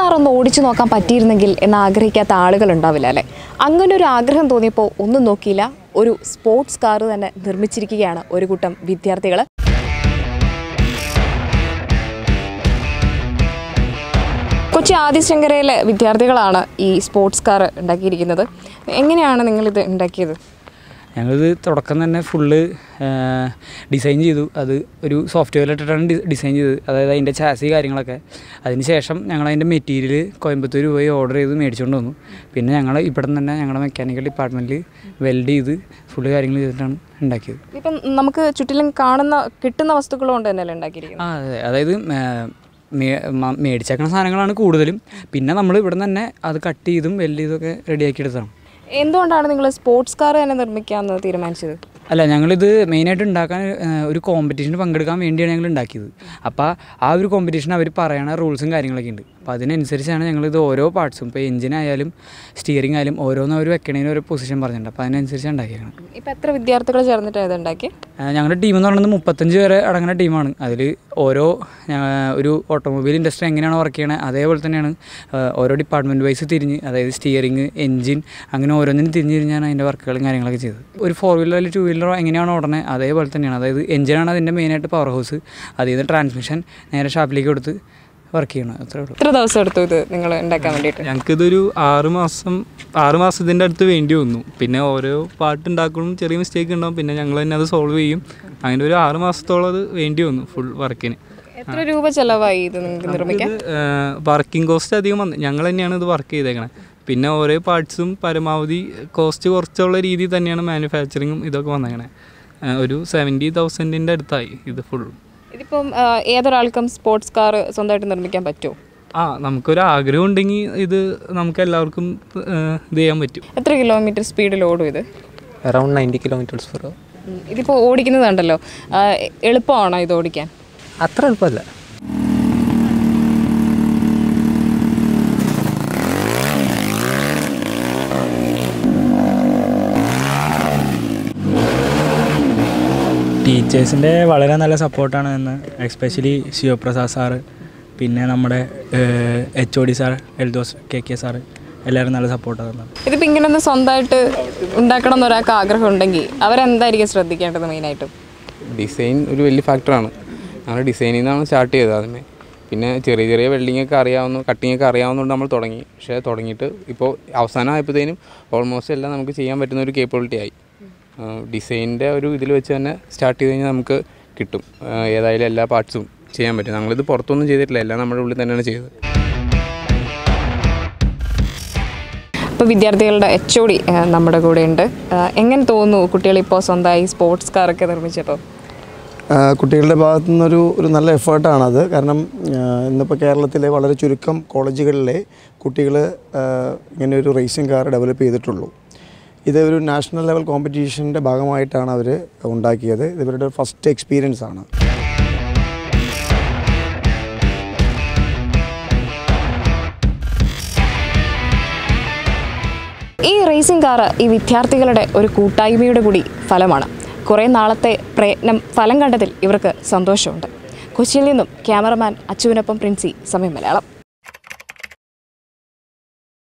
car ഒന്ന് ഓടിച്ചു നോക്കാൻ പറ്റിയിരുന്നെങ്കിൽ എന്ന് ആഗ്രഹിക്കാത്ത ആളുകൾ ഉണ്ടാവില്ല അല്ലേ അങ്ങനെ ഒരു ആഗ്രഹം തോന്നിയപ്പോൾ ഒന്നും നോക്കിയില്ല ഒരു സ്പോർട്സ് കാർ തന്നെ നിർമ്മിച്ചിരിക്കുകയാണ് ഒരു കൂട്ടം വിദ്യാർത്ഥികൾ കൊച്ചി ആദിശങ്കരയിലെ വിദ്യാർത്ഥികളാണ് ഈ സ്പോർട്സ് കാർ ഉണ്ടാക്കിയിരിക്കുന്നത് എങ്ങനെയാണ് നിങ്ങളിത് ഉണ്ടാക്കിയത് ഞങ്ങളിത് തുടക്കം തന്നെ ഫുള്ള് ഡിസൈൻ ചെയ്തു അത് ഒരു സോഫ്റ്റ്വെയർ ഇട്ടിട്ടാണ് ഡി- ഡിസൈൻ ചെയ്തത് അതായത് അതിൻ്റെ ചാസി കാര്യങ്ങളൊക്കെ അതിന് ശേഷം ഞങ്ങൾ അതിൻ്റെ മെറ്റീരിയൽ കോയമ്പത്തൂർ പോയി ഓർഡർ ചെയ്ത് മേടിച്ചുകൊണ്ട് വന്നു പിന്നെ ഞങ്ങൾ ഇവിടെ നിന്ന് തന്നെ ഞങ്ങളുടെ മെക്കാനിക്കൽ ഡിപ്പാർട്ട്മെൻറ്റിൽ വെൽഡ് ചെയ്ത് ഫുള്ള് കാര്യങ്ങൾ ചെയ്തിട്ടാണ് ഉണ്ടാക്കിയത് ഇപ്പം നമുക്ക് ചുറ്റിലും കാണുന്ന കിട്ടുന്ന വസ്തുക്കൾ കൊണ്ട് തന്നെയല്ലേ ഉണ്ടാക്കിയിരിക്കുന്നത് ആ അതെ അതായത് മേ- മേ- മ- മേടിച്ചേക്കുന്ന സാധനങ്ങളാണ് കൂടുതലും പിന്നെ നമ്മൾ ഇവിടെ നിന്ന് തന്നെ അത് കട്ട് ചെയ്തും വെൽഡ് ചെയ്തൊക്കെ റെഡിയാക്കി എടുത്തതാണ് എന്തുകൊണ്ടാണ് നിങ്ങൾ സ്പോർട്സ് കാർ തന്നെ നിർമ്മിക്കാമെന്ന് തീരുമാനിച്ചത് അല്ല ഞങ്ങളിത് മെയിനായിട്ട് ഉണ്ടാക്കാൻ ഏഹ്, ഒരു കോമ്പറ്റീഷന് പങ്കെടുക്കാൻ വേണ്ടിയാണ് ഞങ്ങൾ ഉണ്ടാക്കിയത് അപ്പോൾ ആ ഒരു കോമ്പറ്റീഷൻ അവർ പറയണ റൂൾസും കാര്യങ്ങളൊക്കെ ഉണ്ട് അപ്പോൾ അതിനനുസരിച്ചാണ് ഞങ്ങളിത് ഓരോ പാർട്സും ഇപ്പോൾ എഞ്ചിനായാലും സ്റ്റിയറിംഗ് ആയാലും ഓരോന്നും അവർ വെക്കണതിന് ഒരു പൊസിഷൻ പറഞ്ഞിട്ടുണ്ട് അപ്പോൾ അതിനനുസരിച്ചാണ് ഉണ്ടാക്കിയേക്കണം ഇപ്പം എത്ര വിദ്യാർത്ഥികൾ ചേർന്നിട്ടാണ് ഇത് ഉണ്ടാക്കി ഏഹ്, ഞങ്ങളുടെ ടീം എന്ന് പറയുന്നത് മുപ്പത്തഞ്ച് പേരെ അടങ്ങുന്ന ടീമാണ് അതിൽ ഓരോ ഞ- ഒരു ഓട്ടോമൊബൈൽ ഇൻഡസ്ട്രി എങ്ങനെയാണ് വർക്ക് ചെയ്യണത് അതേപോലെ തന്നെയാണ് ഏഹ്, ഓരോ ഡിപ്പാർട്ട്മെൻറ്റ് വൈസ് തിരിഞ്ഞ് അതായത് സ്റ്റിയറിംഗ് എഞ്ചിൻ അങ്ങനെ ഓരോന്നിനും തിരിഞ്ഞ് തിരിഞ്ഞാണ് അതിൻ്റെ വർക്കുകളും കാര്യങ്ങളൊക്കെ ചെയ്തത് ഒരു ഫോർ വീലർ അല്ലെങ്കിൽ ടു വീലറോ എങ്ങനെയാണോ ഓടണത് അതേപോലെ തന്നെയാണ് അതായത് എഞ്ചിനാണ് അതിൻ്റെ മെയിനായിട്ട് പവർ ഹൗസ് അതിൽ നിന്ന് ട്രാൻസ്മിഷൻ നേരെ ഷാപ്പിലേക്ക് കൊടുത്ത് വർക്ക് ചെയ്യണം അത്രേ ഉള്ളൂ എത്ര ദിവസം എടുത്തു ഇത് നിങ്ങൾ ഉണ്ടാക്കാൻ വേണ്ടിയിട്ട് ഞങ്ങൾക്കിതൊരു ആറ് മാസം ആറ് മാസത്തിൻ്റെ അടുത്ത് വേണ്ടി വന്നു പിന്നെ ഓരോ പാട്ട് ഉണ്ടാക്കുമ്പോഴും ചെറിയ മിസ്റ്റേക്ക് ഉണ്ടാവും പിന്നെ ഞങ്ങൾ തന്നെ അത് സോൾവ് ചെയ്യും അങ്ങനെ ഒരു ആറ് മാസത്തോളം അത് വേണ്ടി വന്നു ഫുൾ വർക്കിന് എത്ര രൂപ ചെലവായി ഇത് നിങ്ങൾക്ക് നിർമ്മിക്കാൻ വർക്കിംഗ് കോസ്റ്റ് അധികം വന്നു ഞങ്ങൾ തന്നെയാണ് ഇത് വർക്ക് ചെയ്തേക്കണത് പിന്നെ ഓരോ പാർട്സും പരമാവധി കോസ്റ്റ് കുറച്ചുള്ള രീതിയിൽ തന്നെയാണ് മാനുഫാക്ചറിങ്ങും ഇതൊക്കെ വന്നേക്കണേ ഒരു സെവൻറ്റി തൗസൻഡിൻ്റെ അടുത്തായി ഇത് ഫുൾ ഇതിപ്പം ആ, ഏതൊരാൾക്കും സ്പോർട്സ് കാർ സ്വന്തമായിട്ട് നിർമ്മിക്കാൻ പറ്റുമോ ആ നമുക്കൊരു ആഗ്രഹം ഉണ്ടെങ്കിൽ ഇത് നമുക്ക് എല്ലാവർക്കും ഏഹ്, ഇത് ചെയ്യാൻ പറ്റും എത്ര കിലോമീറ്റർ സ്പീഡിൽ ഓടും ഇത് അറൗണ്ട് നയൻറ്റി കിലോമീറ്റേഴ്സ് പെർ ഉം, ഇതിപ്പോൾ ഓടിക്കുന്നതുണ്ടല്ലോ ആ, എളുപ്പമാണോ ഇത് ഓടിക്കാൻ അത്ര എളുപ്പമല്ല ടീച്ചേഴ്സിൻ്റെ വളരെ നല്ല സപ്പോർട്ടാണ് എന്ന് എസ്പെഷ്യലി ശിവപ്രസാദ് സാറ് പിന്നെ നമ്മുടെ H O D sir Eldhose K K sir എല്ലാവരും നല്ല സപ്പോർട്ടാണ് തന്നത് ഇതിപ്പോൾ ഇങ്ങനെ ഒന്ന് സ്വന്തമായിട്ട് ഉണ്ടാക്കണം എന്ന് ഒരാൾക്ക് ആഗ്രഹം ഉണ്ടെങ്കിൽ അവരെന്തായിരിക്കും ശ്രദ്ധിക്കേണ്ടത് മെയിനായിട്ടും ഡിസൈൻ ഒരു വലിയ ഫാക്ടറാണ് ഞങ്ങൾ ഡിസൈനിൽ നിന്നാണ് സ്റ്റാർട്ട് ചെയ്തത് ആദ്യമേ പിന്നെ ചെറിയ ചെറിയ വെൽഡിംഗ് ഒക്കെ അറിയാവുന്ന കട്ടിംഗ് ഒക്കെ അറിയാവുന്നതുകൊണ്ട് നമ്മൾ തുടങ്ങി പക്ഷേ തുടങ്ങിയിട്ട് ഇപ്പോൾ അവസാനം ആയപ്പോഴത്തേനും ഓൾമോസ്റ്റ് എല്ലാം നമുക്ക് ചെയ്യാൻ പറ്റുന്ന ഒരു കേപ്പബിലിറ്റി ആയി ഡിസൈനിൻ്റെ ഒരു ഇതിൽ വെച്ച് തന്നെ സ്റ്റാർട്ട് ചെയ്ത് കഴിഞ്ഞാൽ നമുക്ക് കിട്ടും ആ, ഏതായാലും എല്ലാ പാർട്സും ചെയ്യാൻ പറ്റും ഞങ്ങളിത് പുറത്തൊന്നും ചെയ്തിട്ടില്ല എല്ലാം നമ്മുടെ ഉള്ളിൽ തന്നെയാണ് ചെയ്തത് ഇപ്പോൾ വിദ്യാർത്ഥികളുടെ എച്ച് ഒ ഡി നമ്മുടെ കൂടെ ഉണ്ട് എങ്ങനെ തോന്നുന്നു കുട്ടികളിപ്പോൾ സ്വന്തമായി സ്പോർട്സ് കാറൊക്കെ നിർമ്മിച്ചപ്പോൾ ആ, കുട്ടികളുടെ ഭാഗത്തു നിന്നൊരു ഒരു നല്ല എഫേർട്ടാണത് കാരണം ആ, ഇന്നിപ്പോൾ കേരളത്തിലെ വളരെ ചുരുക്കം കോളേജുകളിലെ കുട്ടികൾ ഇങ്ങനെ ഒരു റേസിംഗ് കാർ ഡെവലപ്പ് ചെയ്തിട്ടുള്ളൂ ഇത് ഒരു നാഷണൽ ലെവൽ കോമ്പറ്റീഷൻ്റെ ഭാഗമായിട്ടാണ് അവർ ഉണ്ടാക്കിയത് ഇത് ഇവരുടെ ഫസ്റ്റ് എക്സ്പീരിയൻസ് ആണ് ഈ റേസിംഗ് കാർ ഈ വിദ്യാർത്ഥികളുടെ ഒരു കൂട്ടായ്മയുടെ കൂടി ഫലമാണ് കുറേ നാളത്തെ പ്രയത്നം ഫലം കണ്ടതിൽ ഇവർക്ക് സന്തോഷമുണ്ട് കൊച്ചിയിൽ നിന്നും ക്യാമറമാൻ അച്ചുവിനൊപ്പം പ്രിൻസി സമയം മലയാളം